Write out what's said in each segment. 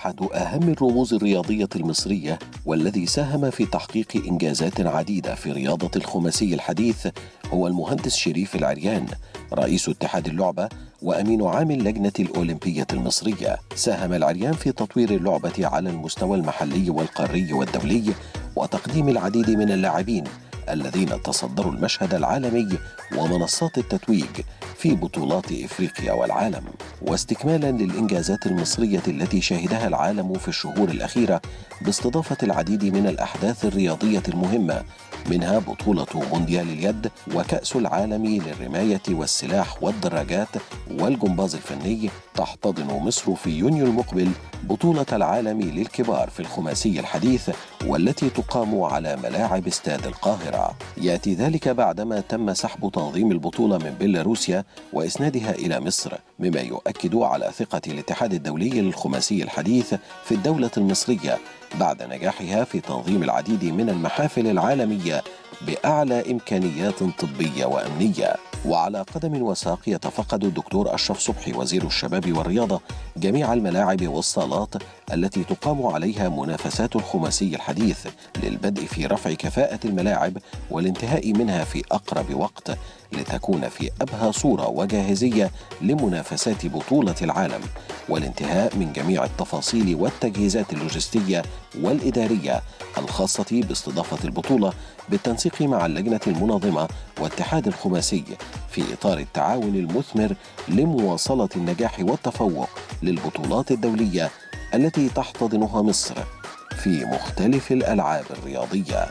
أحد أهم الرموز الرياضية المصرية والذي ساهم في تحقيق إنجازات عديدة في رياضة الخماسي الحديث هو المهندس شريف العريان رئيس اتحاد اللعبة وأمين عام اللجنة الأولمبية المصرية ساهم العريان في تطوير اللعبة على المستوى المحلي والقاري والدولي وتقديم العديد من اللاعبين الذين تصدروا المشهد العالمي ومنصات التتويج في بطولات افريقيا والعالم واستكمالا للانجازات المصريه التي شهدها العالم في الشهور الاخيره باستضافه العديد من الاحداث الرياضيه المهمه منها بطولة مونديال اليد وكأس العالم للرماية والسلاح والدراجات والجمباز الفني تحتضن مصر في يونيو المقبل بطولة العالم للكبار في الخماسي الحديث والتي تقام على ملاعب استاد القاهرة يأتي ذلك بعدما تم سحب تنظيم البطولة من بيلاروسيا وإسنادها إلى مصر مما يؤكد على ثقة الاتحاد الدولي للخماسي الحديث في الدولة المصرية بعد نجاحها في تنظيم العديد من المحافل العالمية بأعلى إمكانيات طبية وأمنية وعلى قدم وساق يتفقد الدكتور أشرف صبحي وزير الشباب والرياضة جميع الملاعب والصالات التي تقام عليها منافسات الخماسي الحديث للبدء في رفع كفاءة الملاعب والانتهاء منها في أقرب وقت لتكون في أبهى صورة وجاهزية لمنافسات بطولة العالم والانتهاء من جميع التفاصيل والتجهيزات اللوجستية والإدارية الخاصة باستضافة البطولة بالتنسيق مع اللجنة المنظمة واتحاد الخماسي في إطار التعاون المثمر لمواصلة النجاح والتفوق للبطولات الدولية التي تحتضنها مصر في مختلف الألعاب الرياضية.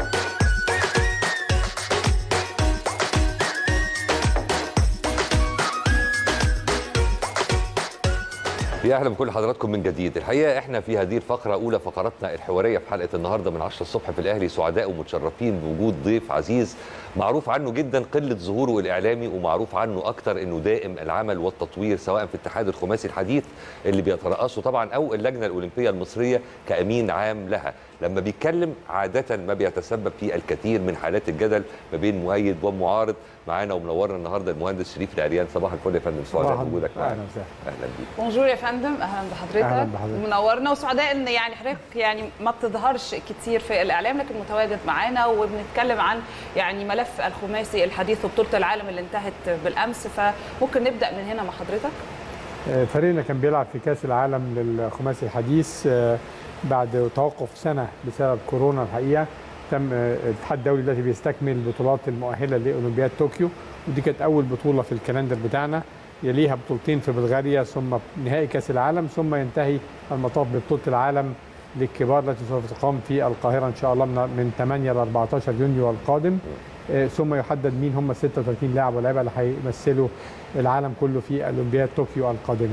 يا اهلا بكل حضراتكم من جديد الحقيقه احنا في هذه الفقره اولى فقراتنا الحواريه في حلقه النهارده من 10 الصبح في الاهلي سعداء ومتشرفين بوجود ضيف عزيز معروف عنه جدا قله ظهوره الاعلامي ومعروف عنه اكتر انه دائم العمل والتطوير سواء في اتحاد الخماسي الحديث اللي بيترأسه طبعا او اللجنه الاولمبيه المصريه كامين عام لها لما بيتكلم عاده ما بيتسبب في الكثير من حالات الجدل ما بين مؤيد ومعارض معانا ومنورنا النهارده المهندس شريف العريان صباح الفل يا فندم سعداء بوجودك معانا اهلا وسهلا اهلا بيك بونجور يا فندم اهلا بحضرتك أهلاً بحضرتك. منورنا وسعداء ان يعني حضرتك يعني ما بتظهرش كتير في الاعلام لكن متواجد معانا وبنتكلم عن يعني ملف الخماسي الحديث وبطوله العالم اللي انتهت بالامس فممكن نبدا من هنا مع حضرتك آه، فريقنا كان بيلعب في كاس العالم للخماسي الحديث آه، بعد توقف سنه بسبب كورونا الحقيقه تم آه، الاتحاد الدولي دلوقتي بيستكمل البطولات المؤهله لاولمبياد طوكيو ودي كانت اول بطوله في الكالندر بتاعنا يليها بطولتين في بلغاريا ثم نهائي كاس العالم ثم ينتهي المطاف ببطوله العالم للكبار التي سوف تقام في القاهره ان شاء الله من من 8 ل 14 يونيو القادم آه، ثم يحدد مين هم ال 36 لاعب ولاعيبه اللي هيمثلوا العالم كله في اولمبياد طوكيو القادمه.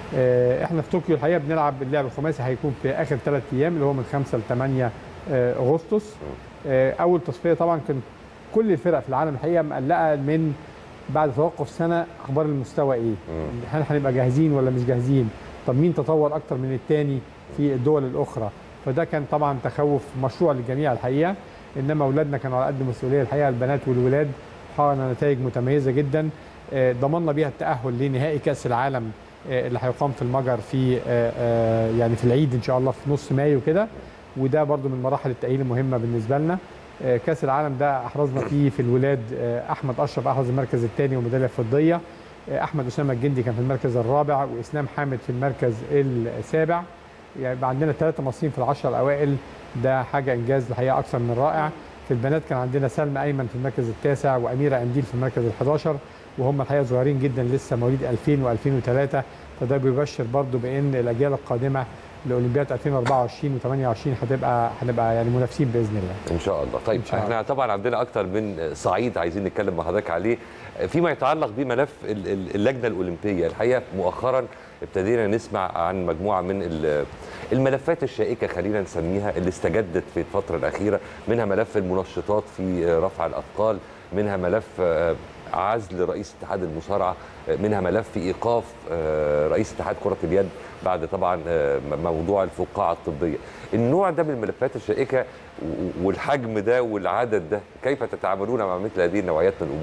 آه، احنا في طوكيو الحقيقه بنلعب اللعب الخماسي هيكون في اخر ثلاث ايام اللي هو من 5 ل 8 آه، اغسطس. آه، اول تصفيه طبعا كان كل الفرق في العالم الحقيقه مقلقه من بعد توقف سنه اخبار المستوى ايه؟ هل هنبقى جاهزين ولا مش جاهزين؟ طب مين تطور اكتر من الثاني في الدول الاخرى؟ فده كان طبعا تخوف مشروع للجميع الحقيقه انما اولادنا كانوا على قد المسؤوليه الحقيقه البنات والولاد حققنا نتائج متميزه جدا آه، ضمننا بيها التاهل لنهائي كاس العالم آه، اللي هيقام في المجر في آه، آه، يعني في العيد ان شاء الله في نص مايو كده وده برضو من مراحل التاهيل المهمه بالنسبه لنا آه، كاس العالم ده احرزنا فيه في الولاد آه، احمد اشرف احرز المركز الثاني وميداليه فضيه آه، احمد اسامه الجندي كان في المركز الرابع واسلام حامد في المركز السابع يعني يبقى عندنا ثلاثه مصريين في العشره الاوائل ده حاجه انجاز الحقيقه اكثر من رائع في البنات كان عندنا سلمى ايمن في المركز التاسع واميره انديل في المركز ال11 وهم الحقيقه صغيرين جدا لسه مواليد 2000 و2003 فده بيبشر برضو بان الاجيال القادمه لاولمبياد 2024 و28 هتبقى هنبقى يعني منافسين باذن الله. ان شاء الله طيب إن شاء احنا طبعا عندنا اكتر من صعيد عايزين نتكلم مع حضرتك عليه فيما يتعلق بملف ال- ال- اللجنه الاولمبيه الحقيقه مؤخرا ابتدينا نسمع عن مجموعه من ال- الملفات الشائكه خلينا نسميها اللي استجدت في الفتره الاخيره منها ملف المنشطات في رفع الاثقال منها ملف آه، عزل رئيس اتحاد المصارعه منها ملف ايقاف آه، رئيس اتحاد كره اليد بعد طبعا آه، موضوع الفقاعه الطبيه النوع ده من الملفات الشائكه و- والحجم ده والعدد ده كيف تتعاملون مع مثل هذه النوعيات من الامور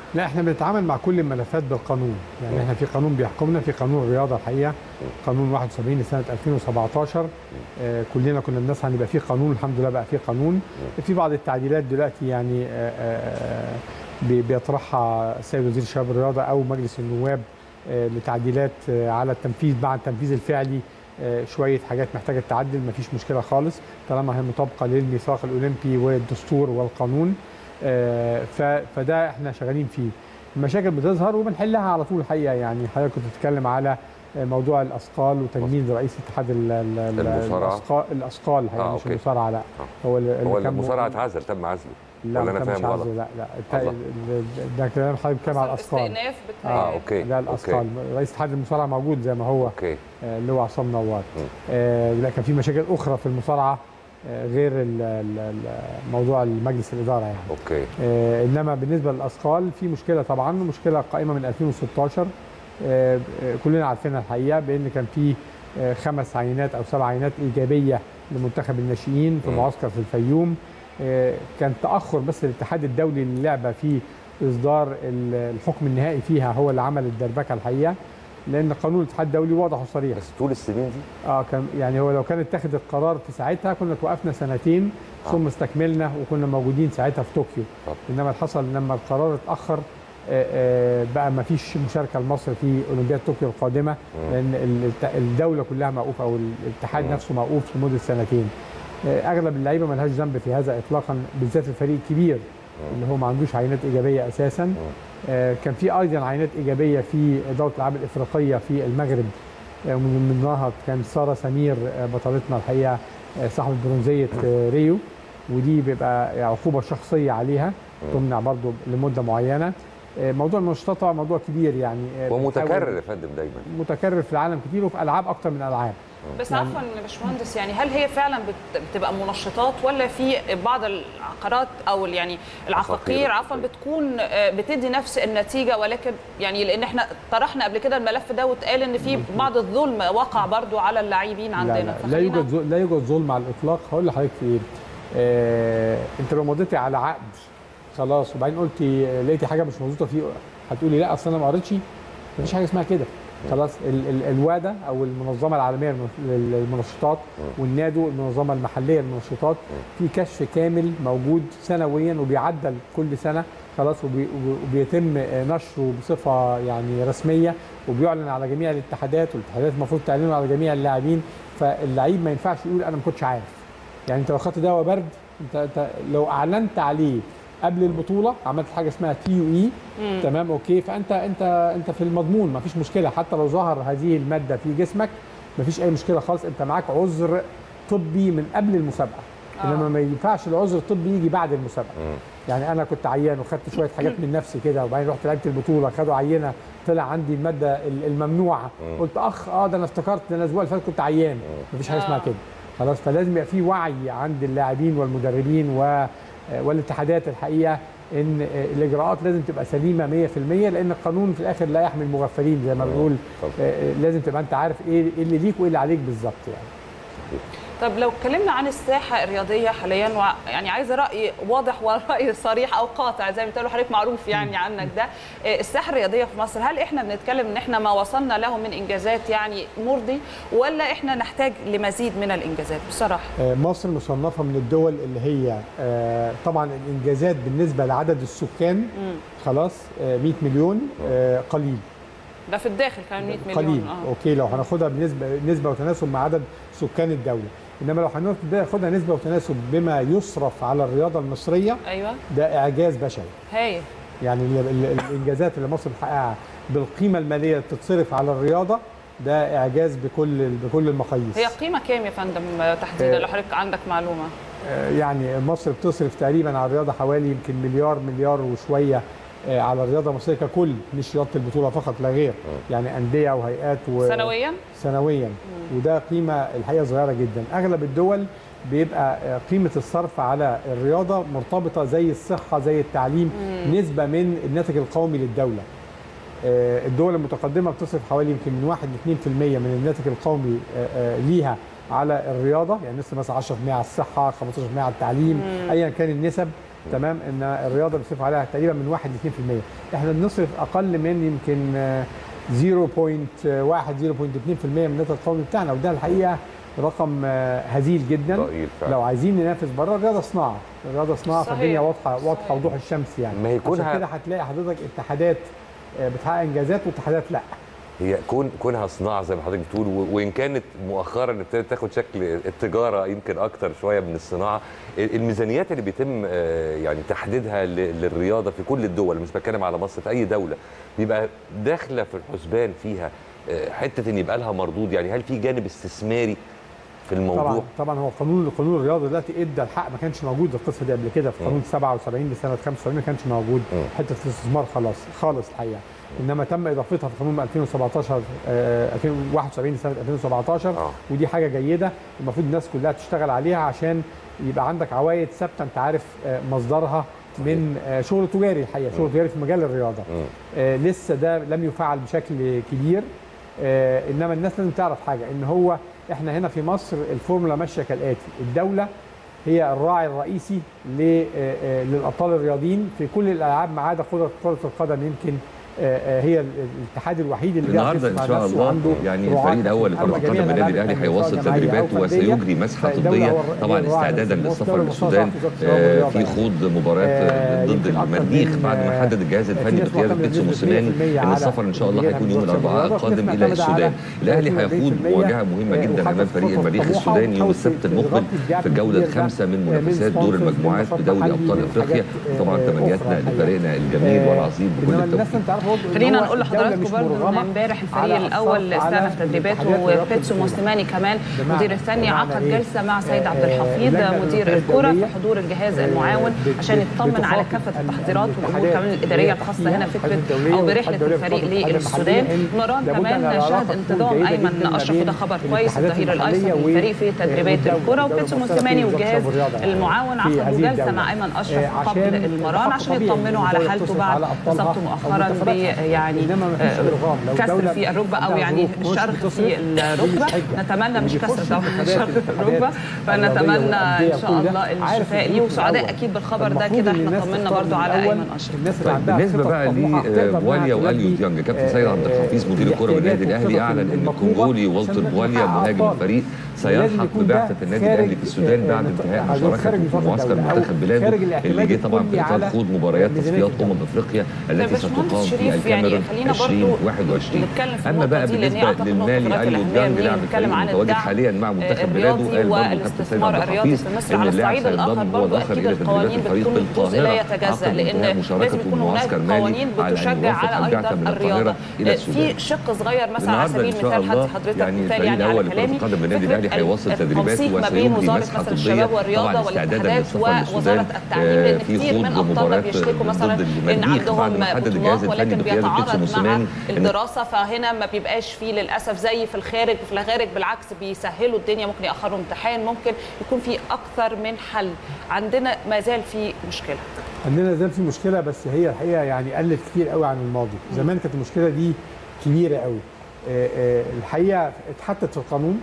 لا احنا بنتعامل مع كل الملفات بالقانون يعني احنا في قانون بيحكمنا في قانون الرياضه الحقيقه قانون 71 لسنه 2017 آه كلنا كنا بنسعى ان يبقى في قانون الحمد لله بقى في قانون في بعض التعديلات دلوقتي يعني آه آه بي- بيطرحها السيد وزير الشباب والرياضه او مجلس النواب آه لتعديلات آه على التنفيذ مع التنفيذ الفعلي آه شويه حاجات محتاجه تعدل مفيش مشكله خالص طالما هي مطابقه للميثاق الاولمبي والدستور والقانون آه، ف- فده احنا شغالين فيه المشاكل بتظهر وبنحلها على طول الحقيقه يعني حضرتك كنت بتتكلم على آه، موضوع الاثقال وتجميد رئيس اتحاد ال- ال- ال- المصارعة. الأثقال- الاثقال الحقيقه آه، مش أوكي. المصارعه لا آه. هو اللي هو اللي كان المصارعه م- اتعزل تم عزله لا ولا ما أنا كانش فاهم غلط؟ عايزه، لا لا الت- الله. ال- ال- ده كلام حضرتك بتتكلم على الاثقال استئناف اه بتهيألي. اوكي لا الاثقال رئيس اتحاد المصارعه موجود زي ما هو اوكي آه، اللي هو عصام نوار م. آه، لكن في مشاكل اخرى في المصارعه آه، غير ال- ال- ال- موضوع المجلس الاداره يعني اوكي آه، انما بالنسبه للاثقال في مشكله طبعا مشكله قائمه من 2016 آه، آه، كلنا عارفينها الحقيقه بان كان في آه، خمس عينات او سبع عينات ايجابيه لمنتخب الناشئين في مم. معسكر في الفيوم آه، كان تاخر بس الاتحاد الدولي للعبه في اصدار ال- الحكم النهائي فيها هو اللي عمل الدربكه الحقيقه لان قانون الاتحاد الدولي واضح وصريح بس طول السنين دي اه كان يعني هو لو كان اتخذ القرار في ساعتها كنا توقفنا سنتين آه. ثم استكملنا وكنا موجودين ساعتها في طوكيو طب. انما اللي حصل لما القرار اتاخر آه، آه، بقى ما فيش مشاركه لمصر في اولمبياد طوكيو القادمه مم. لان الت- الدوله كلها موقوفه او الاتحاد مم. نفسه موقوف لمده سنتين آه، اغلب اللعيبه ما لهاش ذنب في هذا اطلاقا بالذات الفريق الكبير اللي هو ما عندوش عينات ايجابيه اساسا آه، كان في ايضا عينات ايجابيه في دوره الالعاب الافريقيه في المغرب آه، من ضمنها كان ساره سمير آه، بطلتنا الحقيقه آه، صاحبه برونزيه آه، ريو ودي بيبقى عقوبه شخصيه عليها تمنع برضو لمده معينه آه، موضوع المنشطات طبعا موضوع كبير يعني آه، ومتكرر بنحاول- يا فندم دايما متكرر في العالم كتير وفي العاب اكتر من العاب بس يعني- عفوا يا باشمهندس يعني هل هي فعلا بت- بتبقى منشطات ولا في بعض العقارات او يعني العقاقير عفوا بتكون آه، بتدي نفس النتيجه ولكن يعني لان احنا طرحنا قبل كده الملف ده واتقال ان في بعض الظلم وقع برضو على اللاعبين عندنا لا, لا, لا فخلينا- يوجد ظل- لا يوجد ظلم على الاطلاق هقول لحضرتك في ايه آه انت لو مضيتي على عقد خلاص وبعدين قلتي لقيتي حاجه مش مظبوطه فيه هتقولي لا اصل انا ما قريتش مفيش حاجه اسمها كده خلاص ال ال الوادا او المنظمه العالميه للم- للمنشطات والنادو المنظمه المحليه للمنشطات في كشف كامل موجود سنويا وبيعدل كل سنه خلاص وبي وبي- وبيتم نشره بصفه يعني رسميه وبيعلن على جميع الاتحادات والاتحادات المفروض تعلنه على جميع اللاعبين فاللعيب ما ينفعش يقول انا ما كنتش عارف يعني انت لو خدت دواء برد انت, انت لو اعلنت عليه قبل البطوله عملت حاجه اسمها تي يو اي تمام اوكي فانت انت انت في المضمون ما فيش مشكله حتى لو ظهر هذه الماده في جسمك ما فيش اي مشكله خالص انت معاك عذر طبي من قبل المسابقه آه. انما ما ينفعش العذر الطبي يجي بعد المسابقه يعني انا كنت عيان وخدت شويه حاجات من نفسي كده وبعدين رحت لعبت البطوله خدوا عينه طلع عندي الماده ال- الممنوعه قلت اخ اه ده انا افتكرت ده انا الاسبوع اللي فات كنت عيان مفيش حاجه اسمها آه. كده خلاص فلازم يبقى في وعي عند اللاعبين والمدربين و والاتحادات الحقيقه ان الاجراءات لازم تبقى سليمه 100% لان القانون في الاخر لا يحمي المغفلين زي ما بنقول طبعا. آه، لازم تبقى انت عارف ايه إيه اللي ليك وايه اللي عليك بالظبط يعني طب لو اتكلمنا عن الساحه الرياضيه حاليا وع- يعني عايزه راي واضح وراي صريح او قاطع زي ما بتقولوا حضرتك معروف يعني عنك ده إيه، الساحه الرياضيه في مصر هل احنا بنتكلم ان احنا ما وصلنا له من انجازات يعني مرضي ولا احنا نحتاج لمزيد من الانجازات بصراحه آه، مصر مصنفه من الدول اللي هي آه، طبعا الانجازات بالنسبه لعدد السكان خلاص آه، 100 مليون آه، قليل ده في الداخل كان 100 مليون قليل اه اوكي لو هناخدها بنسبه نسبه وتناسب مع عدد سكان الدوله انما لو هناخدها نسبه وتناسب بما يصرف على الرياضه المصريه ايوه ده اعجاز بشري هاي يعني ال- ال- الانجازات اللي مصر بتحققها بالقيمه الماليه اللي بتتصرف على الرياضه ده اعجاز بكل بكل المقاييس هي قيمه كام يا فندم تحديدا لو حضرتك عندك معلومه آه، يعني مصر بتصرف تقريبا على الرياضه حوالي يمكن مليار مليار وشويه آه، على الرياضه المصريه ككل مش رياضه البطوله فقط لا غير يعني انديه وهيئات و... سنويا سنويا وده قيمه الحقيقه صغيره جدا اغلب الدول بيبقى آه، قيمه الصرف على الرياضه مرتبطه زي الصحه زي التعليم نسبه من الناتج القومي للدوله آه، الدول المتقدمه بتصرف حوالي يمكن من 1 ل 2% من الناتج القومي آه، آه، ليها على الرياضه يعني نص مثلا 10% على الصحه 15% على التعليم ايا كان النسب تمام ان الرياضه بيصرف عليها تقريبا من 1 ل 2% احنا بنصرف اقل من يمكن آه، 0.1 0.2% من الناتج القومي بتاعنا وده الحقيقه رقم آه، هزيل جدا ضئيل فعلا. لو عايزين ننافس بره الرياضه صناعه الرياضه صناعه صحيح. فالدنيا واضحه واضحه صحيح. وضوح الشمس يعني ما هي كونها- عشان كده هتلاقي حضرتك اتحادات آه، بتحقق انجازات واتحادات لا هي كون كونها صناعه زي ما حضرتك بتقول و- وان كانت مؤخرا ابتدت تاخد شكل التجاره يمكن اكتر شويه من الصناعه ال- الميزانيات اللي بيتم آه، يعني تحديدها ل- للرياضه في كل الدول مش بتكلم على مصر في اي دوله بيبقى داخله في الحسبان فيها آه، حته ان يبقى لها مردود يعني هل في جانب استثماري في الموضوع طبعا طبعا هو قانون قانون الرياضه دلوقتي ادى الحق ما كانش موجود القصه دي قبل كده في قانون 77 لسنه 75 ما كانش موجود مم. حته الاستثمار خلاص خالص الحقيقه انما تم اضافتها في قانون 2017 آه، 2071 لسنه 2017 آه. ودي حاجه جيده المفروض الناس كلها تشتغل عليها عشان يبقى عندك عوائد ثابته انت عارف آه، مصدرها من آه، شغل تجاري الحقيقه شغل تجاري في مجال الرياضه مم. آه، لسه ده لم يفعل بشكل كبير آه، انما الناس لازم تعرف حاجه ان هو احنا هنا في مصر الفورمولا ماشيه كالاتي الدوله هي الراعي الرئيسي ل- آه، آه، للابطال الرياضيين في كل الالعاب ما عدا كره كره القدم يمكن آه، آه، هي ال- الاتحاد الوحيد اللي بيعرف النهارده ان يسمع شاء نفسه الله وعنده يعني رعاة الفريق الاول كتير. لكره أما جميع القدم النادي الألعاب الاهلي التانية، هيواصل سواء جماعية تدريباته أو فردية، وسيجري مسحه فالدولة طبيه هو الر- طبعا هي الراعي استعدادا الرسمي. للسفر الدولة للسودان المختصة في وزارة آه، الشباب في والرياضة. خوض مباراه آه، ضد يمكن أكتر المريخ من، بعد ما آه، حدد الجهاز في الفني ناس بقياده معتمدة بيتسو بنسبة موسيماني 100% ان على السفر ان شاء الله الجهاز هيكون يوم الوزاري الاربعاء الرياضة، القادم في ناس الى معتمدة على، السودان الاهلي آه، هيخوض 40% مواجهه مهمه آه، جدا وحاطط امام فريق خطط المريخ طموحة السوداني يوم وتحاول السبت تغطي المقبل الجاب في الجوله الكبير ده، الخامسه من آه، من منافسات دور sponsors، من المجموعات نشاط بدوري محلي، ابطال من افريقيا حاجات، طبعا آه، تمنياتنا أخرى لفريقنا الجميل آه، والعظيم بكل إنما الناس التوفيق انت عارف برضه إن خلينا هو نقول الدولة لحضراتكم مش برضه ان مرغمة امبارح الفريق على الاول الصرف على استأنف تدريباته الاتحادات الرياضية وبيتسو الدولية. موسيماني كمان بمعنى- المدير الفني بمعنى عقد إيه؟ جلسه مع سيد آه، عبد الحفيظ اللجنة مدير الأولمبية الكره في الدولية، حضور الجهاز آه، المعاون بت- عشان بت- يطمن على بتخاطب كافه ال- التحضيرات والامور الاتحادات كمان الاداريه اللي هي الخاصه هنا تحتيها، فكره الاتحاد الدولية او والاتحاد برحله الدولية الفريق بتخاطب الاتحاد للسودان المحلي. مران لابد أن كمان العلاقة شهد تكون انتظام جيدة ايمن جداً ما اشرف بين وده خبر كويس الاتحادات الظهير المحلية الايسر و- للفريق في تدريبات والدولة. الكره الدولة وبيتسو المختلفة موسيماني في وزارة والجهاز الشباب والرياضة يعني. المعاون في عقدوا هذه جلسه الدولة. مع ايمن آه، اشرف عشان قبل المران الحق عشان طبيعي يطمنوا على الدولة حالته بتصرف بعد على أبطالها اصابته أو مؤخرا ب منتخباتها. يعني إنما مفيش إرغام. لو كسر دولة في الركبه او عندها يعني ظروف مش شرخ بتصرف، في دي الركبه مش حجة. نتمنى مش اللي كسر بيخش طبعا الاتحادات- شرخ الركبه الاتحادات فنتمنى الرياضية ان شاء والأندية الله كل ده عارف الشفاء ليه الظروف وسعداء الأول. اكيد بالخبر ده فالمفروض كده إن احنا الناس طمنا تختار برضو على الأول ايمن اشرف الناس اللي طيب عندها بالنسبه خطط بقى طموحة تقدر إنها لبواليا واليو تلبي، ديانج كابتن آه، سيد عبد آه، الحفيظ مدير الكره بالنادي الاحتياجات الاهلي والخطط اعلن ان المطلوبة الكونغولي عشان والتر نحقق بواليا مهاجم أبطال. الفريق ولازم سيلحق يكون ببعثه ده النادي خارج- الاهلي في السودان آه، بعد آه، انتهاء عايز مشاركته خارج في نطاق معسكر الدولة أو منتخب بلاده خارج الاعتماد اللي جه طبعا في الكلي اطار على خوض مباريات الميزانية تصفيات امم افريقيا التي باشمهندس ستقام في شريف يعني الكاميرون خلينا برضو 2021 نتكلم في اما النقطة بقى دي، لأن هي بالنسبه أعتقد للمالي نقطة اليو الأهمية ديانج ليه لاعب نتكلم الفريق عن المتواجد الدعم حاليا مع منتخب بلاده الرياضي قال برضه كابتن سيد والاستثمار عبد الرياضي الحفيظ في مصر ان على اللاعب الصعيد الآخر سينضم هو برضو الاخر أكيد الى تدريبات القوانين الفريق بتكون جزء لا بالقاهره يتجزأ عقب لأن انتهاء لازم مشاركته في يكون هناك معسكر مالي قوانين على ان بتشجع يوافق على البعثه أيضا من الرياضة القاهره الى السودان في شق صغير مثلا على النهارده سبيل ان شاء المثال الله حد حضرتك يعني مثال الفريق يعني على الاول لكره كلامي القدم بالنادي الاهلي فكرة هيواصل تدريباته التنسيق ما بين وسيجري وزارة مسحه كسر الشباب طبيه والرياضة طبعا استعدادا والاتحادات للسفر للسودان ووزارة التعليم لأن في كتير من خوض أبطالنا مباراه بيشتكوا مثلا ضد إن المريخ بعد عندهم ما حدد الجهاز بطولات الفني ولكن بقياده بيتسو بيتعارض مع موسيماني ان الدراسة فهنا ما بيبقاش فيه للأسف زي في الخارج في الخارج بالعكس بيسهلوا الدنيا ممكن يأخروا امتحان ممكن يكون في أكثر من حل عندنا ما زال في مشكلة عندنا زال في مشكله بس هي الحقيقه يعني قلت كتير قوي عن الماضي زمان كانت المشكله دي كبيره قوي آه، آه، الحقيقه اتحطت في القانون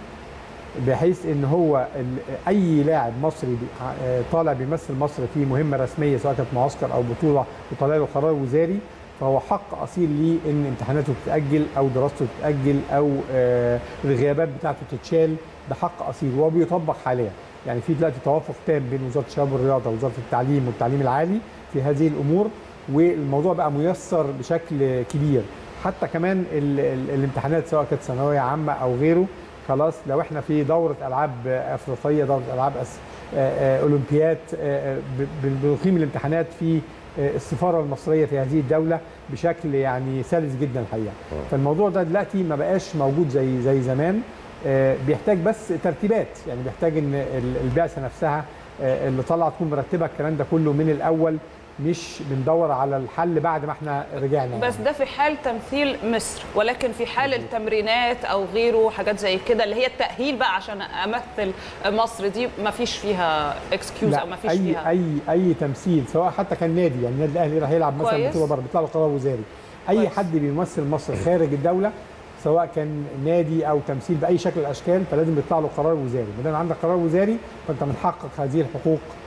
بحيث ان هو ال- اي لاعب مصري بي- آه، طالع بيمثل مصر في مهمه رسميه سواء كانت معسكر او بطوله وطالع له قرار وزاري فهو حق اصيل ليه ان امتحاناته تتاجل او دراسته تتاجل او آه، الغيابات بتاعته تتشال ده حق اصيل وهو بيطبق حاليا يعني في دلوقتي توافق تام بين وزاره الشباب والرياضه ووزاره التعليم والتعليم العالي في هذه الامور والموضوع بقى ميسر بشكل كبير حتى كمان ال ال الامتحانات سواء كانت ثانويه عامه او غيره خلاص لو احنا في دوره العاب افريقيه دوره العاب أس... آه، آه، اولمبياد آه، آه، ب- ب- بنقيم الامتحانات في آه، السفاره المصريه في هذه الدوله بشكل يعني سلس جدا الحقيقه فالموضوع ده دلوقتي ما بقاش موجود زي زي زمان آه، بيحتاج بس ترتيبات يعني بيحتاج ان ال- البعثه نفسها آه، اللي طالعه تكون مرتبه الكلام ده كله من الاول مش بندور على الحل بعد ما احنا رجعنا بس ده في حال تمثيل مصر ولكن في حال التمرينات او غيره حاجات زي كده اللي هي التاهيل بقى عشان امثل مصر دي ما فيش فيها اكسكيوز او ما لا فيش اي فيها اي اي تمثيل سواء حتى كان نادي يعني النادي الاهلي راح يلعب مثلا كويس. بطوله بره بيطلع له قرار وزاري اي كويس. حد بيمثل مصر خارج الدوله سواء كان نادي او تمثيل باي شكل من الاشكال فلازم يطلع له قرار وزاري ما دام عندك قرار وزاري فانت من حقك هذه الحقوق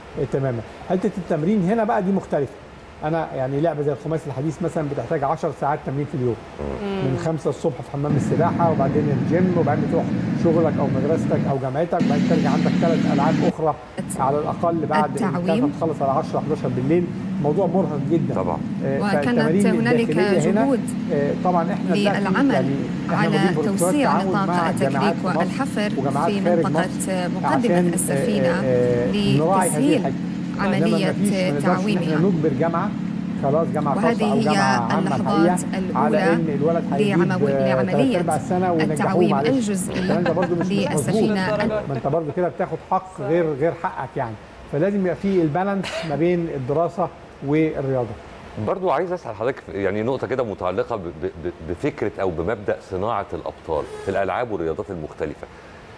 آه، تماما حته التمرين هنا بقى دي مختلفه انا يعني لعبه زي الخماسي الحديث مثلا بتحتاج 10 ساعات تمرين في اليوم من 5 الصبح في حمام السباحه وبعدين الجيم وبعدين تروح شغلك او مدرستك او جامعتك وبعدين ترجع عندك ثلاث العاب اخرى على الاقل بعد التعويم. إن تخلص على 10 11 بالليل موضوع مرهق جدا طبعا آه، وكانت فالتمارين هنالك الداخلية هنا، جهود آه، طبعا احنا دلوقتي للعمل يعني إحنا على موجودين في توسيع تعاون نطاق مع جامعات التكليف في مصر والحفر وجامعات في خارج منطقة مصر مقدمة عشان، السفينة آه، آه، نراعي هذه لتسهيل الحاجة. إنما عملية مفيش- ما نقدرش إن احنا تعويمها نجبر جامعه خلاص جامعه خاصه وهذه او هي جامعه عامه اللحظات الحقيقة على الأولى ان الولد هيجيب لعمو- آه، لعملية تلات أرباع السنه وينجحوه التعويم معلش. الجزئي الكلام ده برضه مش مظبوط. للسفينة ما انت برضه كده بتاخد حق غير غير حقك يعني فلازم يبقى في البالانس ما بين الدراسه والرياضه برضو عايز اسال حضرتك يعني نقطه كده متعلقه ب- ب- بفكره او بمبدا صناعه الابطال في الالعاب والرياضات المختلفه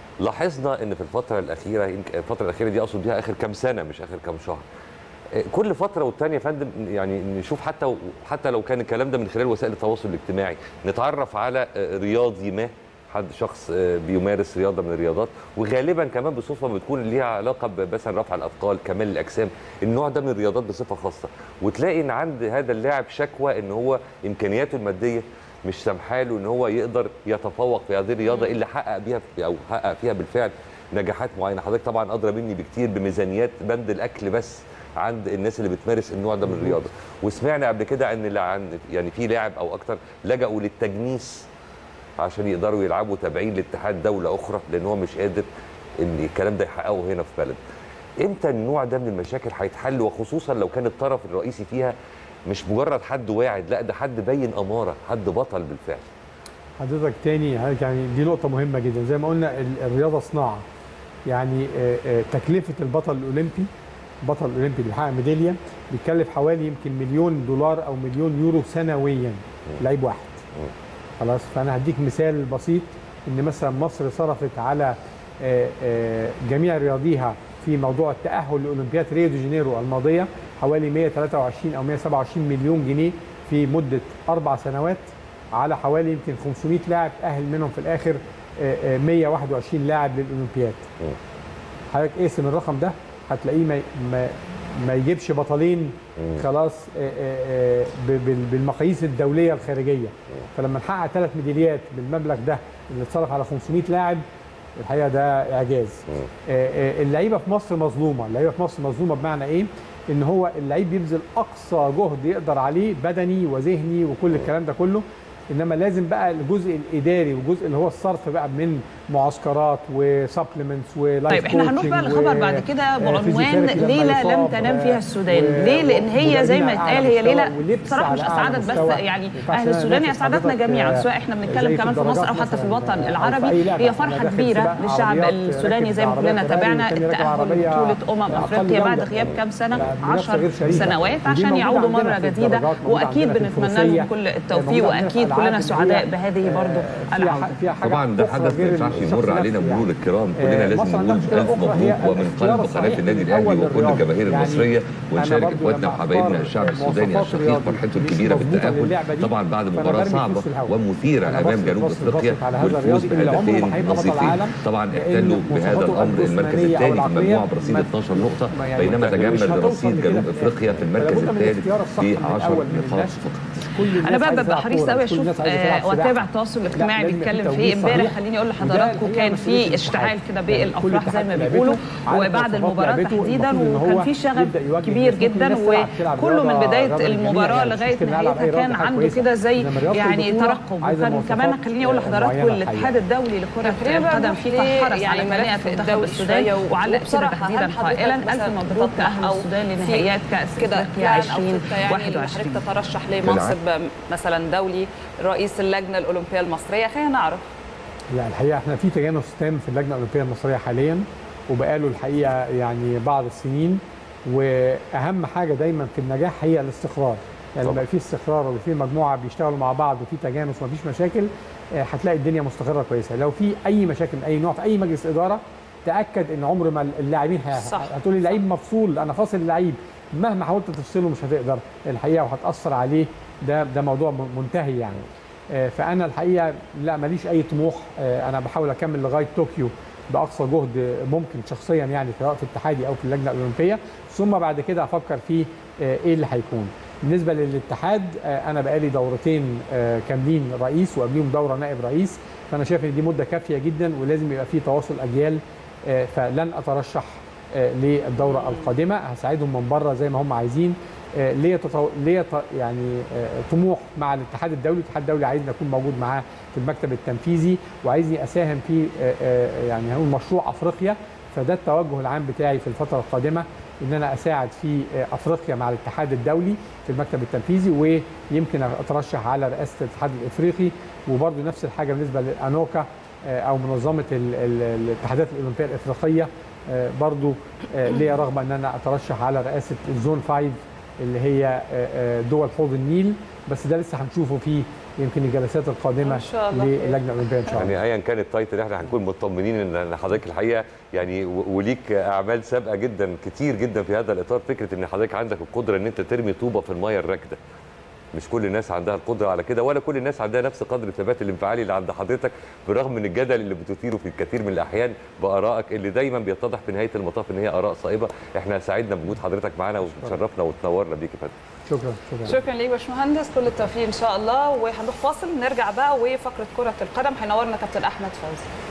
لاحظنا ان في الفتره الاخيره يمكن الفتره الاخيره دي اقصد بيها اخر كام سنه مش اخر كام شهر آه، كل فتره والتانيه يا فندم يعني نشوف حتى حتى لو كان الكلام ده من خلال وسائل التواصل الاجتماعي نتعرف على آه، رياضي ما حد شخص آه، بيمارس رياضه من الرياضات وغالبا كمان بصفه بتكون ليها علاقه ب- مثلا رفع الاثقال كمال الاجسام النوع ده من الرياضات بصفه خاصه وتلاقي ان عند هذا اللاعب شكوى ان هو امكانياته الماديه مش سامحاله ان هو يقدر يتفوق في هذه الرياضه اللي حقق بيها في او حقق فيها بالفعل نجاحات معينه حضرتك طبعا ادرى مني بكتير بميزانيات بند الاكل بس عند الناس اللي بتمارس النوع ده من الرياضه وسمعنا قبل كده ان اللي عن يعني في لاعب او اكتر لجأوا للتجنيس عشان يقدروا يلعبوا تابعين لاتحاد دوله اخرى لان هو مش قادر ان الكلام ده يحققه هنا في بلد امتى النوع ده من المشاكل هيتحل وخصوصا لو كان الطرف الرئيسي فيها مش مجرد حد واعد لا ده حد باين اماره حد بطل بالفعل حضرتك تاني حضرتك يعني دي نقطة مهمة جدا زي ما قلنا ال- الرياضة صناعة يعني آه، آه، تكلفة البطل الأولمبي البطل الأولمبي اللي بيحقق ميدالية بيتكلف حوالي يمكن مليون دولار أو مليون يورو سنويا لعيب واحد خلاص فأنا هديك مثال بسيط إن مثلا مصر صرفت على آه، آه، جميع رياضيها في موضوع التأهل لأولمبياد ريو دي جانيرو الماضية حوالي 123 أو 127 مليون جنيه في مدة أربع سنوات على حوالي يمكن 500 لاعب تأهل منهم في الآخر آه، آه، 121 لاعب للأولمبياد حضرتك اقسم الرقم ده هتلاقيه ما ما ما يجيبش بطلين خلاص آه، آه، آه، ب- بال- بالمقاييس الدوليه الخارجيه فلما نحقق ثلاث ميداليات بالمبلغ ده اللي اتصرف على 500 لاعب الحقيقه ده اعجاز آه، آه، اللعيبه في مصر مظلومه اللعيبه في مصر مظلومه بمعنى ايه ان هو اللعيب بيبذل اقصى جهد يقدر عليه بدني وذهني وكل الكلام ده كله انما لازم بقى الجزء الاداري والجزء اللي هو الصرف بقى من معسكرات وسبلمنتس ولايف طيب احنا هنروح بقى لخبر بعد كده بعنوان ليله لم تنام فيها السودان ليه لان هي زي ما اتقال هي ليله بصراحه مش اسعدت بس يعني اهل السودان هي اسعدتنا جميعا سواء احنا بنتكلم كمان في مصر او حتى في الوطن العربي هي فرحه كبيره للشعب السوداني زي ما كلنا تابعنا التاهل لبطوله امم افريقيا بعد غياب كام سنه 10 سنوات عشان يعودوا مره جديده واكيد بنتمنى لهم كل التوفيق واكيد كلنا سعداء بهذه برضو العوده طبعا ده حدث ما ينفعش يمر علينا مرور الكرام كلنا لازم نقول الف مبروك ومن قلب قناه النادي الاهلي وكل الجماهير المصريه ونشارك اخواتنا وحبايبنا الشعب السوداني الشقيق فرحته الكبيره بالتاهل طبعا بعد مباراه صعبه ومثيره امام جنوب افريقيا والفوز بهدفين نظيفين طبعا احتلوا بهذا الامر المركز الثاني في المجموعه برصيد 12 نقطه بينما تجمل رصيد جنوب افريقيا في المركز الثالث ب 10 نقاط فقط انا بقى ببقى حريص قوي اشوف آه، واتابع التواصل الاجتماعي بيتكلم في ايه امبارح خليني اقول لحضراتكم كان في اشتعال كده بالافراح زي ما بيقولوا وبعد المباراه تحديدا وكان في شغف كبير جدا وكله من بدايه المباراه لغايه نهايتها كان عنده كده زي يعني ترقب وكان كمان خليني اقول لحضراتكم الاتحاد الدولي لكره القدم فيفا حرص على تهنئه منتخب السودان وعلق كده تحديدا قائلا الف مبروك تاهل السودان لنهائيات كاس كده افريقيا يعني 2021 حضرتك تترشح لمنصب مثلا دولي رئيس اللجنه الاولمبيه المصريه خلينا نعرف لا الحقيقه احنا في تجانس تام في اللجنه الاولمبيه المصريه حاليا وبقاله الحقيقه يعني بعض السنين واهم حاجه دايما في النجاح هي الاستقرار يعني لما طبعا. يبقى في استقرار وفي مجموعه بيشتغلوا مع بعض وفي تجانس ومفيش مشاكل آه، هتلاقي الدنيا مستقره كويسه لو في اي مشاكل من اي نوع في اي مجلس اداره تاكد ان عمر ما اللاعبين هي- صح. هتقولي اللعيب مفصول انا فاصل اللعيب مهما حاولت تفصله مش هتقدر الحقيقه وهتاثر عليه ده ده موضوع م- منتهي يعني فانا الحقيقه لا ماليش اي طموح انا بحاول اكمل لغايه طوكيو باقصى جهد ممكن شخصيا يعني سواء في اتحادي او في اللجنه الاولمبيه ثم بعد كده افكر في ايه اللي هيكون بالنسبه للاتحاد انا بقالي دورتين كاملين رئيس وقبليهم دوره نائب رئيس فانا شايف ان دي مده كافيه جدا ولازم يبقى في تواصل اجيال فلن اترشح للدوره القادمه هساعدهم من بره زي ما هم عايزين ليا تطو... ليا يعني طموح مع الاتحاد الدولي، الاتحاد الدولي عايزني اكون موجود معاه في المكتب التنفيذي وعايزني اساهم في يعني هنقول مشروع افريقيا فده التوجه العام بتاعي في الفتره القادمه ان انا اساعد في افريقيا مع الاتحاد الدولي في المكتب التنفيذي ويمكن اترشح على رئاسه الاتحاد الافريقي وبرده نفس الحاجه بالنسبه للانوكا او منظمه الاتحادات الاولمبيه الافريقيه برضو ليا رغبه ان انا اترشح على رئاسه الزون 5 اللي هي دول حوض النيل بس ده لسه هنشوفه في يمكن الجلسات القادمه للجنه الاولمبيه ان شاء الله يعني ايا كان التايتل احنا هنكون مطمنين ان حضرتك الحقيقه يعني وليك اعمال سابقه جدا كتير جدا في هذا الاطار فكره ان حضرتك عندك القدره ان انت ترمي طوبه في الميه الراكده مش كل الناس عندها القدره على كده ولا كل الناس عندها نفس قدر الثبات الانفعالي اللي عند حضرتك بالرغم من الجدل اللي بتثيره في الكثير من الاحيان بارائك اللي دايما بيتضح في نهايه المطاف ان هي اراء صائبه احنا سعدنا بوجود حضرتك معانا وتشرفنا وتنورنا بيك يا فندم شكرا شكرا شكرا ليك باشمهندس كل التوفيق ان شاء الله وهنروح فاصل نرجع بقى وفقره كره القدم هينورنا كابتن احمد فوزي